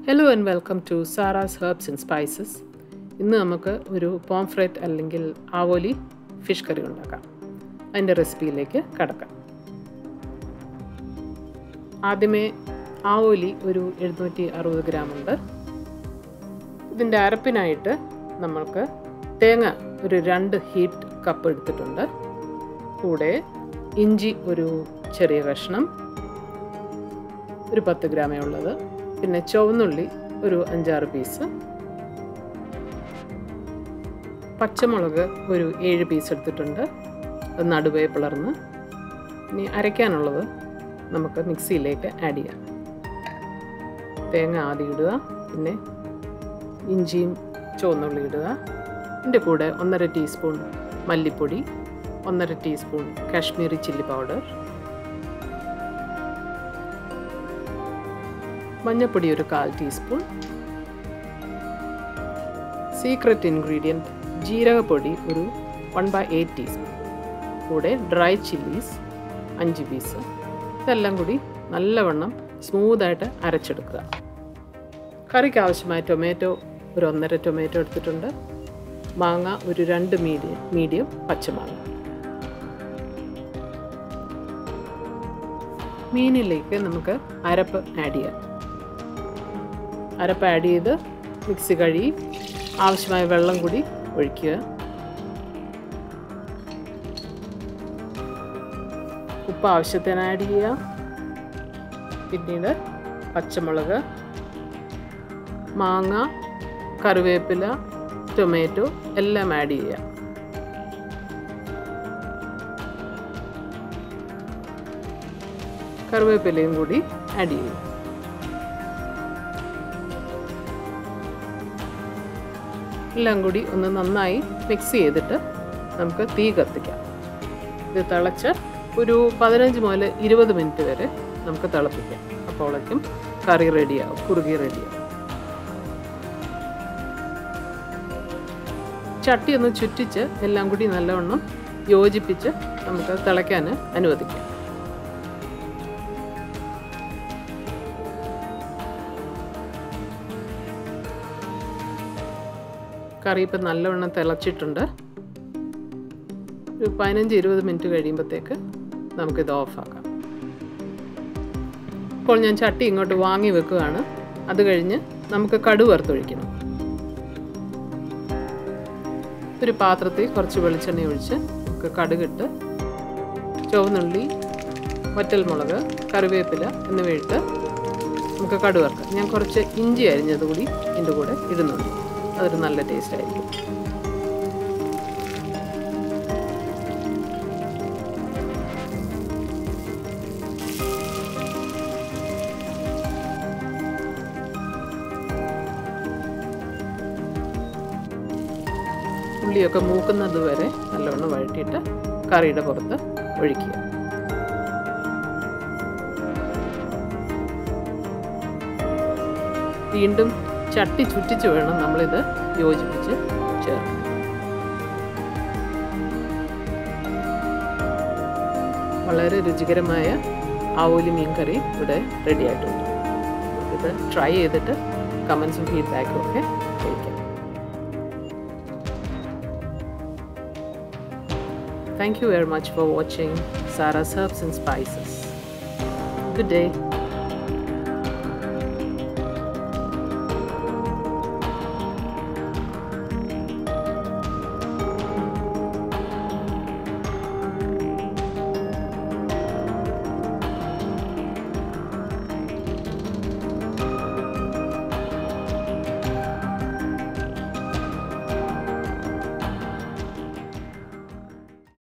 hello and welcome to Sara's Herbs and Spices ഇന്ന് നമുക്ക് ഒരു പോംഫ്രേറ്റ് അല്ലെങ്കിൽ ആവോലി ഫിഷ് കറി ഉണ്ടാക്കാം അതിൻ്റെ റെസിപ്പിയിലേക്ക് കടക്കാം ആദ്യമേ ആവോലി ഒരു എഴുന്നൂറ്റി അറുപത് ഗ്രാം ഉണ്ട് ഇതിൻ്റെ അരപ്പിനായിട്ട് നമ്മൾക്ക് തേങ്ങ ഒരു രണ്ട് ഹീറ്റ് കപ്പ് എടുത്തിട്ടുണ്ട് കൂടെ ഇഞ്ചി ഒരു ചെറിയ കഷ്ണം ഒരു പത്ത് ഗ്രാമേ ഉള്ളത് പിന്നെ ചുവന്നുള്ളി ഒരു അഞ്ചാറ് പീസ് പച്ചമുളക് ഒരു ഏഴ് പീസ് എടുത്തിട്ടുണ്ട് അത് നടുവേ പിളർന്ന് ഇനി അരയ്ക്കാനുള്ളത് നമുക്ക് മിക്സിയിലേക്ക് ആഡ് ചെയ്യാം തേങ്ങ ആദ്യം ഇടുക പിന്നെ ഇഞ്ചിയും ചുവന്നുള്ളി ഇടുക ഇതിൻ്റെ കൂടെ ഒന്നര ടീസ്പൂൺ മല്ലിപ്പൊടി ഒന്നര ടീസ്പൂൺ കാശ്മീരി ചില്ലി പൗഡർ മഞ്ഞൾപ്പൊടി ഒരു കാൽ ടീസ്പൂൺ സീക്രട്ട് ഇൻഗ്രീഡിയൻറ്റ് ജീരകപ്പൊടി ഒരു വൺ ബൈ എയ്റ്റ് ടീസ്പൂൺ കൂടെ ഡ്രൈ ചില്ലീസ് അഞ്ച് പീസ് ഇതെല്ലാം കൂടി നല്ലവണ്ണം സ്മൂത്തായിട്ട് അരച്ചെടുക്കുക കറിക്ക് ആവശ്യമായ ടൊമാറ്റോ ഒരു ഒന്നര ടൊമാറ്റോ എടുത്തിട്ടുണ്ട് മാങ്ങ ഒരു രണ്ട് മീഡിയം മീഡിയം പച്ചമാങ്ങ മീനിലേക്ക് നമുക്ക് അരപ്പ് ആഡ് ചെയ്യാം അരപ്പ് ആഡ് ചെയ്ത് മിക്സി കഴുകി ആവശ്യമായ വെള്ളം കൂടി ഒഴിക്കുക ഉപ്പ് ആവശ്യത്തിന് ആഡ് ചെയ്യുക പിന്നീട് പച്ചമുളക് മാങ്ങ കറിവേപ്പില ടൊമാറ്റോ എല്ലാം ആഡ് ചെയ്യുക കറിവേപ്പിലയും കൂടി ആഡ് ചെയ്യും എല്ലാം കൂടി ഒന്ന് നന്നായി മിക്സ് ചെയ്തിട്ട് നമുക്ക് തീ കത്തിക്കാം ഇത് തിളച്ച് ഒരു പതിനഞ്ച് മുതൽ ഇരുപത് മിനിറ്റ് വരെ നമുക്ക് തിളപ്പിക്കാം അപ്പോഴേക്കും കറി റെഡിയാവും കുറുകി റെഡിയാവും ചട്ടി ഒന്ന് ചുറ്റിച്ച് എല്ലാം കൂടി നല്ലവണ്ണം യോജിപ്പിച്ച് നമുക്ക് തിളയ്ക്കാൻ അനുവദിക്കാം കറി ഇപ്പം നല്ലവണ്ണം തിളച്ചിട്ടുണ്ട് ഒരു പതിനഞ്ച് ഇരുപത് മിനിറ്റ് കഴിയുമ്പോഴത്തേക്ക് നമുക്കിത് ഓഫാക്കാം ഇപ്പോൾ ഞാൻ ചട്ടി ഇങ്ങോട്ട് വാങ്ങി വെക്കുകയാണ് അത് കഴിഞ്ഞ് നമുക്ക് കടു വറുത്തൊഴിക്കണം ഒരു പാത്രത്തിൽ കുറച്ച് വെളിച്ചെണ്ണ ഒഴിച്ച് നമുക്ക് കടുകിട്ട് ചുവന്നുള്ളി വറ്റൽമുളക് കറിവേപ്പില എന്നിവ ഇട്ട് നമുക്ക് കടു വറുക്കാം ഞാൻ കുറച്ച് ഇഞ്ചി അരിഞ്ഞത് കൂടി ഇതിൻ്റെ കൂടെ ഇടുന്നുണ്ട് അതൊരു നല്ല ടേസ്റ്റ് ആയിരിക്കും ഉള്ളിയൊക്കെ മൂക്കുന്നത് വരെ നല്ലവണ്ണം വഴറ്റിയിട്ട് കറിയുടെ പുറത്ത് ഒഴിക്കുക വീണ്ടും ചട്ടി ചുറ്റിച്ച് വേണം നമ്മളിത് യോജിപ്പിച്ച് ചേർക്കാൻ വളരെ രുചികരമായ ആവോലി മീൻ കറി ഇവിടെ റെഡി ആയിട്ടുണ്ട് ഇത് ട്രൈ ചെയ്തിട്ട് കമൻസും ഫീഡ്ബാക്കും ഒക്കെ കഴിക്കാം thank you very much for watching Sara's Herbs and Spices good day